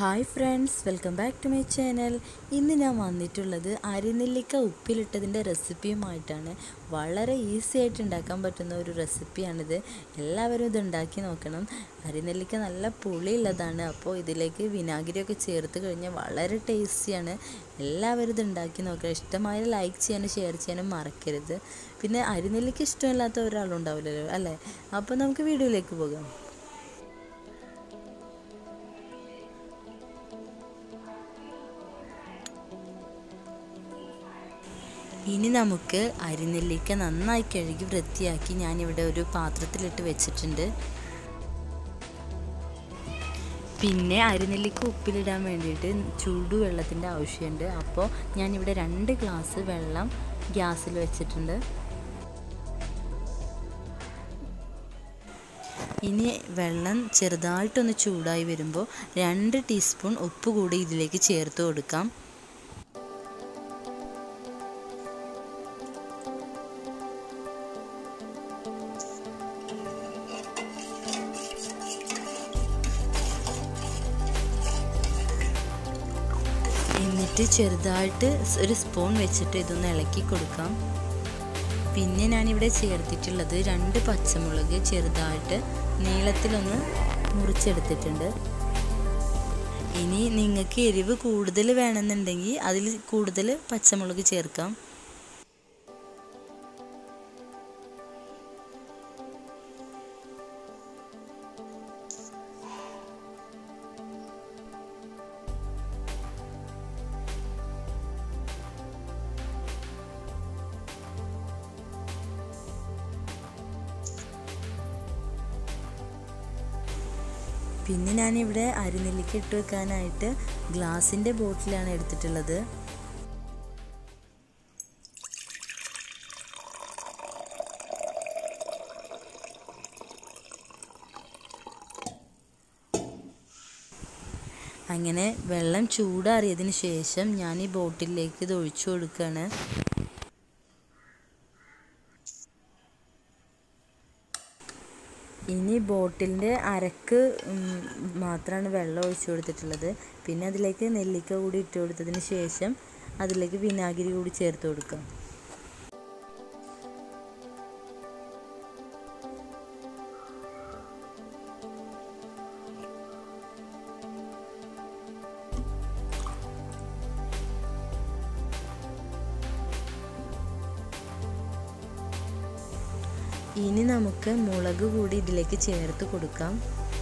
hi friends welcome back to my channel ഇന്ന് ഞാൻ വന്നിട്ടുള്ളത് അരിനെല്ലിക്ക ഉപ്പിലിട്ടതിൻ്റെ റെസിപ്പിയുമായിട്ടാണ് വളരെ ഈസി ആയിട്ട് ഉണ്ടാക്കാൻ പറ്റുന്ന ഒരു റെസിപ്പിയാണിത് എല്ലാവരും ഇത് ഉണ്ടാക്കി നോക്കണം അരിനെല്ലിക്ക നല്ല പുളിയുള്ളതാണ് അപ്പോൾ ഇതിലേക്ക് വിനാഗിരിയൊക്കെ ചേർത്ത് കഴിഞ്ഞാൽ വളരെ ടേസ്റ്റിയാണ് എല്ലാവരും ഇത് ഉണ്ടാക്കി നോക്കുക ഇഷ്ടമായ ലൈക്ക് ചെയ്യാനും ഷെയർ ചെയ്യാനും മറക്കരുത് പിന്നെ അരിനെല്ലിക്ക ഇഷ്ടമില്ലാത്ത ഒരാളുണ്ടാവില്ലല്ലോ അല്ലേ അപ്പോൾ നമുക്ക് വീഡിയോയിലേക്ക് പോകാം ഇനി നമുക്ക് അരിനെല്ലിക്ക നന്നായി കഴുകി വൃത്തിയാക്കി ഞാനിവിടെ ഒരു പാത്രത്തിലിട്ട് വെച്ചിട്ടുണ്ട് പിന്നെ അരിനെല്ലിക്ക ഉപ്പിലിടാൻ വേണ്ടിയിട്ട് ചൂടുവെള്ളത്തിൻ്റെ ആവശ്യമുണ്ട് അപ്പോൾ ഞാനിവിടെ രണ്ട് ഗ്ലാസ് വെള്ളം ഗ്യാസിൽ വെച്ചിട്ടുണ്ട് ഇനി വെള്ളം ചെറുതായിട്ടൊന്ന് ചൂടായി വരുമ്പോൾ രണ്ട് ടീസ്പൂൺ ഉപ്പ് കൂടി ഇതിലേക്ക് ചേർത്ത് കൊടുക്കാം എന്നിട്ട് ചെറുതായിട്ട് ഒരു സ്പൂൺ വെച്ചിട്ട് ഇതൊന്ന് ഇളക്കി കൊടുക്കാം പിന്നെ ഞാനിവിടെ ചേർത്തിട്ടുള്ളത് രണ്ട് പച്ചമുളക് ചെറുതായിട്ട് നീളത്തിലൊന്ന് മുറിച്ചെടുത്തിട്ടുണ്ട് ഇനി നിങ്ങൾക്ക് എരിവ് കൂടുതൽ വേണമെന്നുണ്ടെങ്കിൽ അതിൽ കൂടുതൽ പച്ചമുളക് ചേർക്കാം പിന്നെ ഞാനിവിടെ അരിനെല്ലിക്ക ഇട്ട് വെക്കാനായിട്ട് ഗ്ലാസിൻ്റെ ബോട്ടിലാണ് എടുത്തിട്ടുള്ളത് അങ്ങനെ വെള്ളം ചൂടാറിയതിന് ശേഷം ഞാൻ ഈ ബോട്ടിലേക്ക് ഇത് ഒഴിച്ചു കൊടുക്കുകയാണ് ഇനി ബോട്ടിലിൻ്റെ അരക്ക് മാത്രമാണ് വെള്ളം ഒഴിച്ചു കൊടുത്തിട്ടുള്ളത് പിന്നെ അതിലേക്ക് നെല്ലിക്ക കൂടി ഇട്ട് കൊടുത്തതിന് ശേഷം അതിലേക്ക് വിനാഗിരി കൂടി ചേർത്ത് കൊടുക്കാം ഇനി നമുക്ക് മുളക് കൂടി ഇതിലേക്ക് ചേർത്ത് കൊടുക്കാം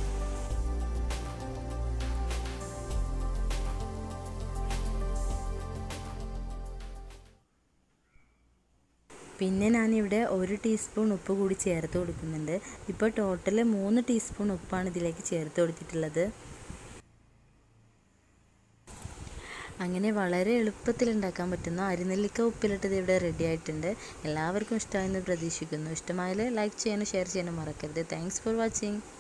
പിന്നെ ഞാനിവിടെ ഒരു ടീസ്പൂൺ ഉപ്പ് കൂടി ചേർത്ത് കൊടുക്കുന്നുണ്ട് ഇപ്പോൾ ടോട്ടൽ മൂന്ന് ടീസ്പൂൺ ഉപ്പാണ് ഇതിലേക്ക് ചേർത്ത് കൊടുത്തിട്ടുള്ളത് അങ്ങനെ വളരെ എളുപ്പത്തിൽ ഉണ്ടാക്കാൻ പറ്റുന്ന അരിനെല്ലിക്ക ഉപ്പിലിട്ടത് ഇവിടെ റെഡി ആയിട്ടുണ്ട് എല്ലാവർക്കും ഇഷ്ടമായെന്ന് പ്രതീക്ഷിക്കുന്നു ഇഷ്ടമായാൽ ലൈക്ക് ചെയ്യാനും ഷെയർ ചെയ്യാനും മറക്കരുത് താങ്ക്സ് ഫോർ വാച്ചിങ്